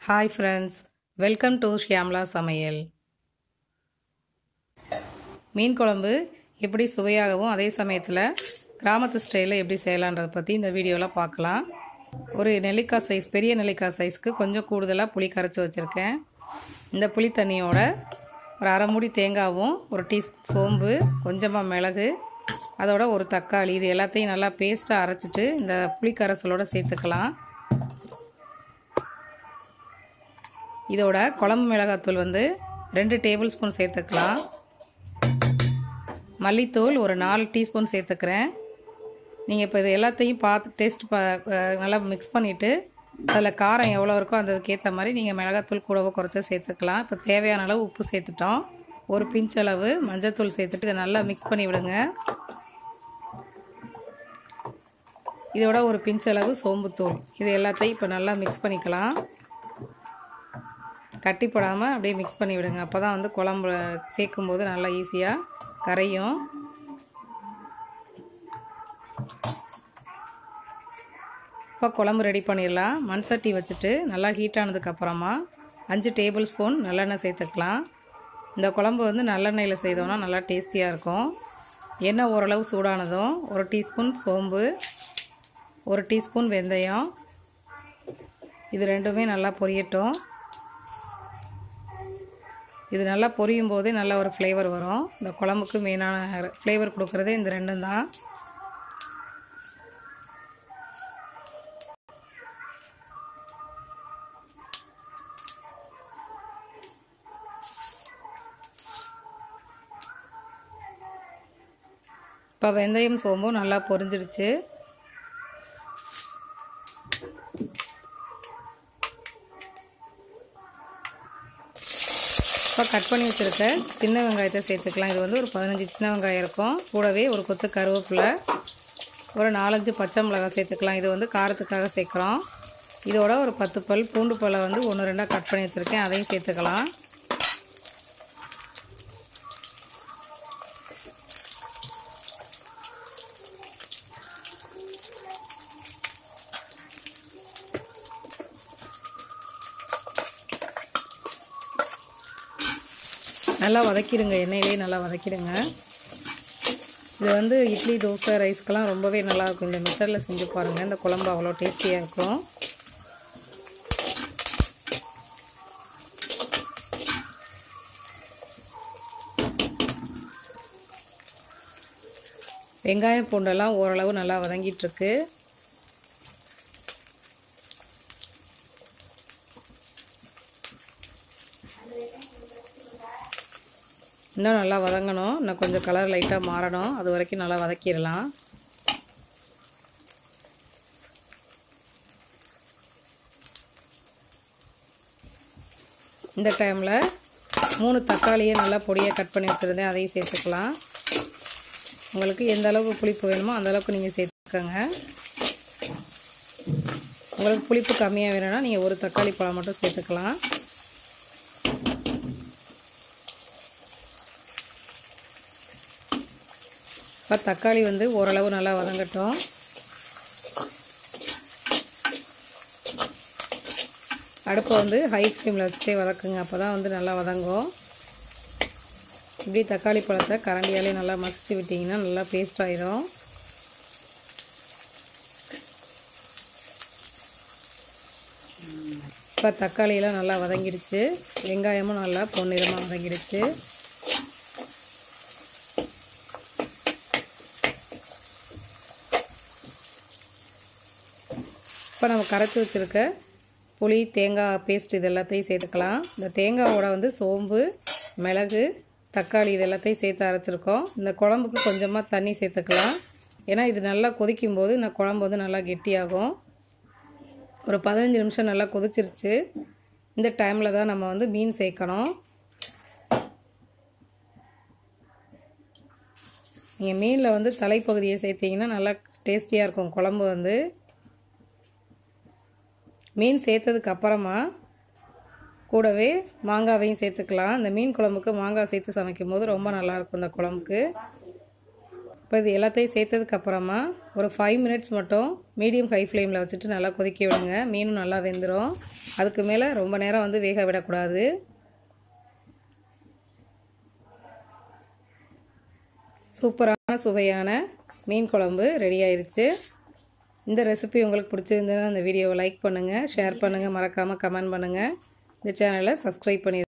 hi friends welcome to Shyamala சமையல் மீன் குழம்பு எப்படி சுவையாகவும் அதே சமயத்தில் கிராமத்து ஸ்டைலில் எப்படி செய்யலான்றதை பற்றி இந்த வீடியோவில் பார்க்கலாம் ஒரு நெல்லிக்காய் சைஸ் பெரிய நெல்லிக்காய் சைஸ்க்கு கொஞ்சம் கூடுதலாக புளி கரைச்சி வச்சுருக்கேன் இந்த புளி தண்ணியோட ஒரு அரை மூடி தேங்காவும் ஒரு டீஸ்பூன் சோம்பு கொஞ்சமாக மிளகு அதோட ஒரு தக்காளி இது எல்லாத்தையும் நல்லா பேஸ்ட்டாக அரைச்சிட்டு இந்த புளி கரைசலோடு சேர்த்துக்கலாம் இதோட குழம்பு மிளகாத்தூள் வந்து ரெண்டு டேபிள் ஸ்பூன் சேர்த்துக்கலாம் மல்லித்தூள் ஒரு நாலு டீஸ்பூன் சேர்த்துக்கிறேன் நீங்கள் இப்போ இது எல்லாத்தையும் பார்த்து டேஸ்ட் பா நல்லா மிக்ஸ் பண்ணிவிட்டு அதில் காரம் எவ்வளோ இருக்கோ அதுக்கேற்ற மாதிரி நீங்கள் மிளகாத்தூள் கூடவோ குறைச்சா சேர்த்துக்கலாம் இப்போ தேவையான அளவு உப்பு சேர்த்துட்டோம் ஒரு பிஞ்ச் அளவு மஞ்சத்தூள் சேர்த்துட்டு இதை நல்லா மிக்ஸ் பண்ணி விடுங்க இதோட ஒரு பிஞ்ச் அளவு சோம்புத்தூள் இது எல்லாத்தையும் இப்போ நல்லா மிக்ஸ் பண்ணிக்கலாம் கட்டி போடாமல் அப்படியே மிக்ஸ் பண்ணி விடுங்க அப்போ தான் வந்து குழம்பு சேர்க்கும் போது நல்லா ஈஸியாக கரையும் இப்போ குழம்பு ரெடி பண்ணிடலாம் மண் சட்டி வச்சுட்டு நல்லா ஹீட் ஆனதுக்கப்புறமா அஞ்சு டேபிள் ஸ்பூன் நல்லெண்ணெய் சேர்த்துக்கலாம் இந்த குழம்பு வந்து நல்லெண்ணெயில் செய்தோன்னா நல்லா டேஸ்டியாக இருக்கும் எண்ணெய் ஓரளவு சூடானதும் ஒரு டீஸ்பூன் சோம்பு ஒரு டீஸ்பூன் வெந்தயம் இது ரெண்டுமே நல்லா பொரியட்டும் இது நல்லா பொரியும் போதே நல்ல ஒரு ஃப்ளேவர் வரும் இந்த குழம்புக்கு மெயினான ஃப்ளேவர் கொடுக்குறதே இந்த ரெண்டும் தான் இப்போ வெந்தயம் சோம்பும் நல்லா பொரிஞ்சிடுச்சு இப்போ கட் பண்ணி வச்சுருக்க சின்ன வெங்காயத்தை சேர்த்துக்கலாம் இது வந்து ஒரு பதினஞ்சு சின்ன வெங்காயம் இருக்கும் கூடவே ஒரு கொத்து கருவேப்பிலை ஒரு நாலஞ்சு பச்சை மிளகாய் சேர்த்துக்கலாம் இது வந்து காரத்துக்காக சேர்க்குறோம் இதோட ஒரு பத்து பல் பூண்டு பல்லை வந்து ஒன்று ரெண்டாக கட் பண்ணி வச்சுருக்கேன் அதையும் சேர்த்துக்கலாம் நல்லா வதக்கிடுங்க எண்ணெயிலே நல்லா வதக்கிடுங்க இது வந்து இட்லி தோசை ரைஸ்க்கெல்லாம் ரொம்பவே நல்லாயிருக்கும் இந்த மெத்தடில் செஞ்சு பாருங்கள் இந்த குழம்பு அவ்வளோ டேஸ்டியாக இருக்கும் வெங்காயம் பூண்டெல்லாம் ஓரளவு நல்லா வதங்கிட்டுருக்கு இன்னும் நல்லா வதங்கணும் இன்னும் கொஞ்சம் கலர் லைட்டாக மாறணும் அது வரைக்கும் நல்லா வதக்கிடலாம் இந்த டைமில் மூணு தக்காளியை நல்லா பொடியாக கட் பண்ணி வச்சுருந்தேன் அதையும் சேர்த்துக்கலாம் உங்களுக்கு எந்த அளவுக்கு புளிப்பு வேணுமோ அந்த அளவுக்கு நீங்கள் சேர்த்துக்கோங்க உங்களுக்கு புளிப்பு கம்மியாக வேணும்னா நீங்கள் ஒரு தக்காளி பழம் மட்டும் சேர்த்துக்கலாம் இப்போ தக்காளி வந்து ஓரளவு நல்லா வதங்கட்டும் அடுப்பை வந்து ஹை ஃப்ளேமில் வச்சுட்டே வதக்குங்க அப்போ தான் வந்து நல்லா வதங்கும் இப்படி தக்காளி பழத்தை கரண்டியாலே நல்லா மசிச்சு விட்டிங்கன்னா நல்லா பேஸ்ட் ஆயிரும் இப்போ தக்காளியெல்லாம் நல்லா வதங்கிடுச்சு வெங்காயமும் நல்லா பொன்னிறமாக வதங்கிடுச்சு இப்போ நம்ம கரைச்சி வச்சுருக்க புளி தேங்காய் பேஸ்ட் இது எல்லாத்தையும் சேர்த்துக்கலாம் இந்த தேங்காவோட வந்து சோம்பு மிளகு தக்காளி இது எல்லாத்தையும் சேர்த்து அரைச்சிருக்கோம் இந்த குழம்புக்கு கொஞ்சமாக தண்ணி சேர்த்துக்கலாம் ஏன்னா இது நல்லா கொதிக்கும் போது இந்த குழம்பு வந்து நல்லா கெட்டியாகும் ஒரு பதினஞ்சு நிமிஷம் நல்லா கொதிச்சிருச்சு இந்த டைமில் தான் நம்ம வந்து மீன் சேர்க்கணும் நீங்கள் மீனில் வந்து தலைப்பகுதியை சேர்த்திங்கன்னா நல்லா டேஸ்டியாக இருக்கும் குழம்பு வந்து மீன் சேர்த்ததுக்கு அப்புறமா கூடவே மாங்காவையும் சேர்த்துக்கலாம் இந்த மீன் குழம்புக்கு மாங்காய் சேர்த்து சமைக்கும் போது ரொம்ப நல்லாயிருக்கும் இந்த குழம்புக்கு இப்போ இது எல்லாத்தையும் சேர்த்ததுக்கு அப்புறமா ஒரு ஃபைவ் மினிட்ஸ் மட்டும் மீடியம் ஹை ஃப்ளேமில் வச்சுட்டு நல்லா கொதிக்க விடுங்க மீனும் நல்லா வெந்துடும் அதுக்கு மேலே ரொம்ப நேரம் வந்து வேக விடக்கூடாது சூப்பரான சுவையான மீன் குழம்பு ரெடி ஆயிருச்சு இந்த ரெசிபி உங்களுக்கு பிடிச்சிருந்ததுன்னா இந்த வீடியோவை லைக் பண்ணுங்கள் ஷேர் பண்ணுங்கள் மறக்காமல் கமெண்ட் பண்ணுங்கள் இந்த சேனலை சப்ஸ்கிரைப் பண்ணி